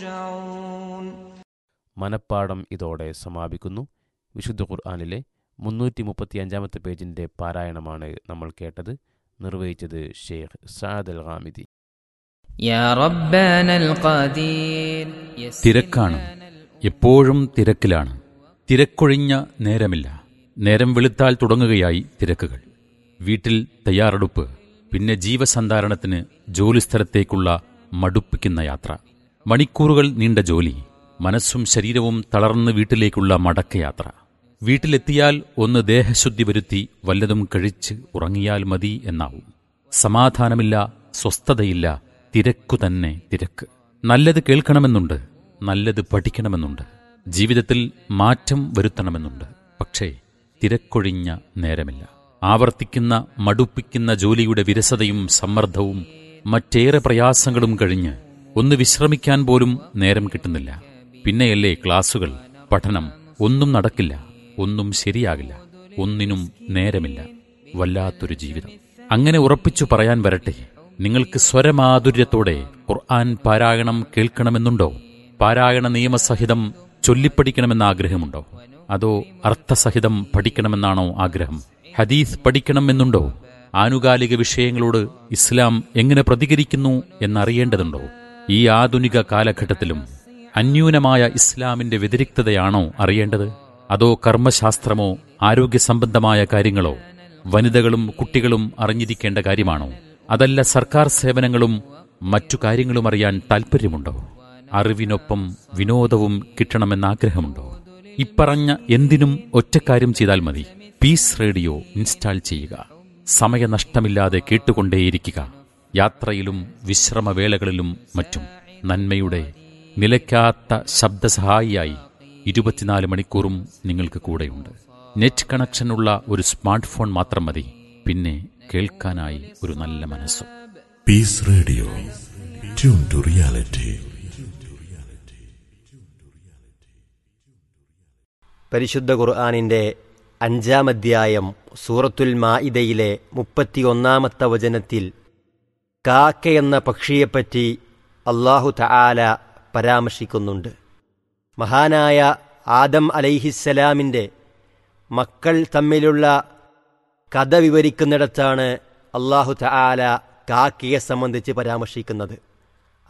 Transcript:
മനപ്പാഠം ഇതോടെ സമാപിക്കുന്നു വിശുദ്ധ ഖുർആാനിലെ മുന്നൂറ്റി മുപ്പത്തി അഞ്ചാമത്തെ പേജിൻ്റെ പാരായണമാണ് നമ്മൾ കേട്ടത് നിർവഹിച്ചത് ഷെയ്ഖ് സാദ് അൽ ഹാമിദി يا ربنا القدير يسر തിരക്കാണ് لنا الأمور. എപ്പോഴും തിരക്കിലാണ് തിരക്കൊഴിഞ്ഞ നേരമില്ല നേരം വെളുത്താൽ തുടങ്ങുകയായി തിരക്കുകൾ വീട്ടിൽ തയ്യാറെടുപ്പ് പിന്നെ ജീവസന്ധാരണത്തിന് ജോലിസ്ഥലത്തേക്കുള്ള മടുപ്പിക്കുന്ന യാത്ര മണിക്കൂറുകൾ നീണ്ട ജോലി മനസ്സും ശരീരവും തളർന്ന് വീട്ടിലേക്കുള്ള മടക്കയാത്ര വീട്ടിലെത്തിയാൽ ഒന്ന് ദേഹശുദ്ധി വരുത്തി വല്ലതും കഴിച്ച് ഉറങ്ങിയാൽ മതി എന്നാവും സമാധാനമില്ല സ്വസ്ഥതയില്ല തിരക്കു തന്നെ തിരക്ക് നല്ലത് കേൾക്കണമെന്നുണ്ട് നല്ലത് പഠിക്കണമെന്നുണ്ട് ജീവിതത്തിൽ മാറ്റം വരുത്തണമെന്നുണ്ട് പക്ഷേ തിരക്കൊഴിഞ്ഞ നേരമില്ല ആവർത്തിക്കുന്ന മടുപ്പിക്കുന്ന ജോലിയുടെ വിരസതയും സമ്മർദ്ദവും മറ്റേറെ പ്രയാസങ്ങളും കഴിഞ്ഞ് ഒന്ന് വിശ്രമിക്കാൻ പോലും നേരം കിട്ടുന്നില്ല പിന്നെയല്ലേ ക്ലാസുകൾ പഠനം ഒന്നും നടക്കില്ല ഒന്നും ശരിയാകില്ല ഒന്നിനും നേരമില്ല വല്ലാത്തൊരു ജീവിതം അങ്ങനെ ഉറപ്പിച്ചു പറയാൻ വരട്ടെ നിങ്ങൾക്ക് സ്വരമാധുര്യത്തോടെ ഖുർആൻ പാരായണം കേൾക്കണമെന്നുണ്ടോ പാരായണ നിയമസഹിതം ചൊല്ലിപ്പഠിക്കണമെന്ന ആഗ്രഹമുണ്ടോ അതോ അർത്ഥസഹിതം പഠിക്കണമെന്നാണോ ആഗ്രഹം ഹദീസ് പഠിക്കണമെന്നുണ്ടോ ആനുകാലിക വിഷയങ്ങളോട് ഇസ്ലാം എങ്ങനെ പ്രതികരിക്കുന്നു എന്നറിയേണ്ടതുണ്ടോ ഈ ആധുനിക കാലഘട്ടത്തിലും അന്യൂനമായ ഇസ്ലാമിന്റെ വ്യതിരിക്തതയാണോ അറിയേണ്ടത് അതോ കർമ്മശാസ്ത്രമോ ആരോഗ്യ സംബന്ധമായ കാര്യങ്ങളോ വനിതകളും കുട്ടികളും അറിഞ്ഞിരിക്കേണ്ട കാര്യമാണോ അതല്ല സർക്കാർ സേവനങ്ങളും മറ്റു കാര്യങ്ങളും അറിയാൻ താൽപ്പര്യമുണ്ടോ അറിവിനൊപ്പം വിനോദവും കിട്ടണമെന്ന ആഗ്രഹമുണ്ടോ ഇപ്പറഞ്ഞ എന്തിനും ഒറ്റക്കാര്യം ചെയ്താൽ മതി പീസ് റേഡിയോ ഇൻസ്റ്റാൾ ചെയ്യുക സമയനഷ്ടമില്ലാതെ കേട്ടുകൊണ്ടേയിരിക്കുക യാത്രയിലും വിശ്രമവേളകളിലും മറ്റും നന്മയുടെ നിലയ്ക്കാത്ത ശബ്ദസഹായിയായി ഇരുപത്തിനാല് മണിക്കൂറും നിങ്ങൾക്ക് കൂടെയുണ്ട് നെറ്റ് കണക്ഷനുള്ള ഒരു സ്മാർട്ട് ഫോൺ മാത്രം മതി പിന്നെ കേൾക്കാനായി ഒരു നല്ല മനസ്സും Peace Radio. Tune to reality. പരിശുദ്ധ ഖുർആാനിൻ്റെ അഞ്ചാം അധ്യായം സൂറത്തുൽ മാഇദയിലെ മുപ്പത്തിയൊന്നാമത്തെ വചനത്തിൽ കാക്ക എന്ന പക്ഷിയെപ്പറ്റി അള്ളാഹു തആല പരാമർശിക്കുന്നുണ്ട് മഹാനായ ആദം അലൈഹിസ്സലാമിൻ്റെ മക്കൾ തമ്മിലുള്ള കഥ വിവരിക്കുന്നിടത്താണ് അള്ളാഹു തആല കാക്കയെ സംബന്ധിച്ച് പരാമർശിക്കുന്നത്